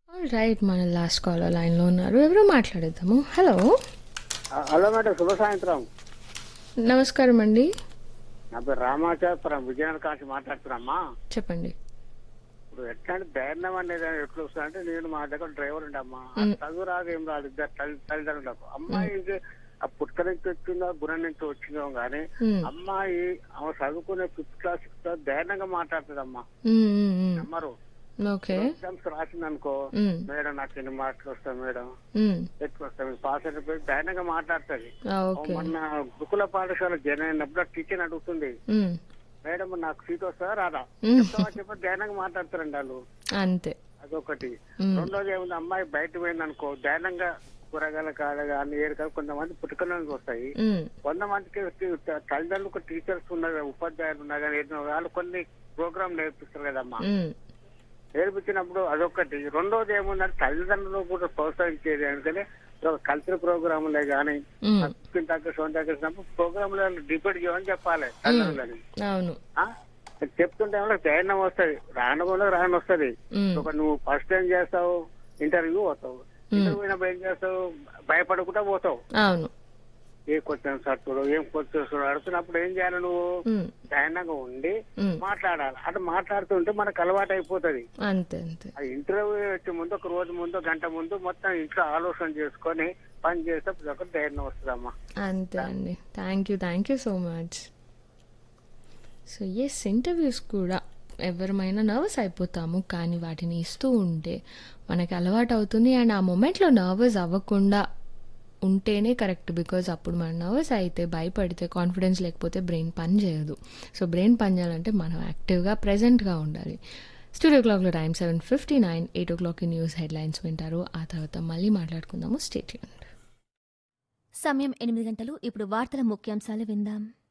Right మన last caller లైన్లో ఉన్నారు ఎవరో మాట్లాడేద్దాము హలో హలో మేడం శుభ సాయంత్రం నమస్కారం అండి నా పేరు రామాచాపురం విజయనగరం కాంచి మాట్లాడుతున్నామ్మా చెప్పండి ఇప్పుడు ఎట్లాంటి ధైర్యం అనేది ఎట్లా వస్తుంది అంటే నేను మా దగ్గర డ్రైవర్ ఉండమ్మా చదువు రాదు ఏం రాదు ఇద్దరు తల్లి తల్లిదండ్రులకు అమ్మాయి ఆ పుట్ట నుంచి వచ్చిందో గుణం నుంచి వచ్చిందో గానీ మ్మ్. అమ్మాయి ఆమె చదువుకునే ఫిఫ్త్ క్లాస్ సిక్స్త్ క్లాస్ ధైర్యంగా మాట్లాడుతుందమ్మా మ్మ్, మ్మ్, మ్మ్. నమ్మరు ఓకే ఎగ్జామ్స్ రాసిందనుకో మ్మ్, మేడం నాకు ఎన్ని మార్కులు వస్తాయి మేడం మ్మ్. ఎక్కువ వస్తాయి పాస్ అయినప్పుడు ధైర్యంగా మాట్లాడుతుంది ఆ, ఓకే మొన్న గురుకుల పాఠశాల జన అయినప్పుడు టీచర్ అడుగుతుంది మ్మ్. మేడం నాకు సీట్ వస్తుందా రాదా మ్మ్. చెప్తావా చెప్పి ధైర్యంగా మాట్లాడతారండి వాళ్ళు అంతే అదొకటి మ్మ్. రెండోది ఏముంది అమ్మాయి బయట పోయింది అనుకో ధైర్యంగా కూరగాయల కాడ కానీ ఏరు కాదు కొంతమంది పుట్టుకడానికి వస్తాయి మ్మ్. కొంతమందికి టీ- తల్లిదండ్రులకు టీచర్స్ ఉన్నారు ఉపాధ్యాయులు ఉన్నారు కానీ ఏదో వాళ్ళు కొన్ని ప్రోగ్రామ్ నేర్పిస్తారు కదమ్మా మ్మ్. నేర్పించినప్పుడు అదొకటి రెండోది ఏముందంటే తల్లిదండ్రులు కూడా ప్రోత్సహించేది ఎందుకంటే కల్చరల్ ప్రోగ్రాములే కానీ మ్మ్. స్కిన్ తగ్గ సోన్ తగ్గినప్పుడు ప్రోగ్రాంలు డిబేట్ చేయమని చెప్పాలి తల్లిదండ్రులని అవును ఆ? చెప్తుంటే ఏమో ధైర్యం వస్తుంది రాను కూడా రాని వస్తుంది మ్మ్. ఒక నువ్వు ఫస్ట్ టైం చేస్తావు ఇంటర్వ్యూ పోతావు ఇంటర్వ్యూ పోయినప్పుడు ఏం చేస్తావు భయపడకుండా పోతావు అవును ఏ క్వశ్చన్స్ అడుగుతాడు ఏం క్వశ్చన్స్ అడుగుతున్నప్పుడు ఏం చేయాలి నువ్వు మ్మ్. ధైర్యంగా ఉండి మ్మ్. మాట్లాడాలి అటు మాట్లాడుతుంటే మనకు అలవాటు అయిపోతుంది అంతే అంతే ఆ ఇంటర్వ్యూ వచ్చే ముందు ఒక రోజు ముందు గంట ముందు మొత్తం ఇంట్లో ఆలోచన చేసుకొని పని చేస్తే ప్రతి ఒక్కరు ధైర్యం వస్తుందమ్మా అంతే అండి thank you thank you so much so yes interviews కూడా ఎవరమైనా నర్వస్ అయిపోతాము కానీ వాటిని ఇస్తూ ఉంటే మనకి అలవాటు అవుతుంది అండ్ ఆ మూమెంట్లో నర్వస్ అవ్వకుండా ఉంటేనే కరెక్ట్ బికాజ్ అప్పుడు మనం నర్వస్ అయితే భయపడితే కాన్ఫిడెన్స్ లేకపోతే బ్రెయిన్ పని చేయదు సో బ్రెయిన్ పని చేయాలంటే మనం యాక్టివ్గా ప్రజెంట్గా ఉండాలి స్టూడియో క్లాక్లో time seven fifty nine eight o క్లాక్కి న్యూస్ హెడ్లైన్స్ వింటారు ఆ తర్వాత మళ్ళీ మాట్లాడుకుందాము స్టేట్ సమయం ఎనిమిది గంటలు ఇప్పుడు వార్తల ముఖ్యాంశాలు విందాం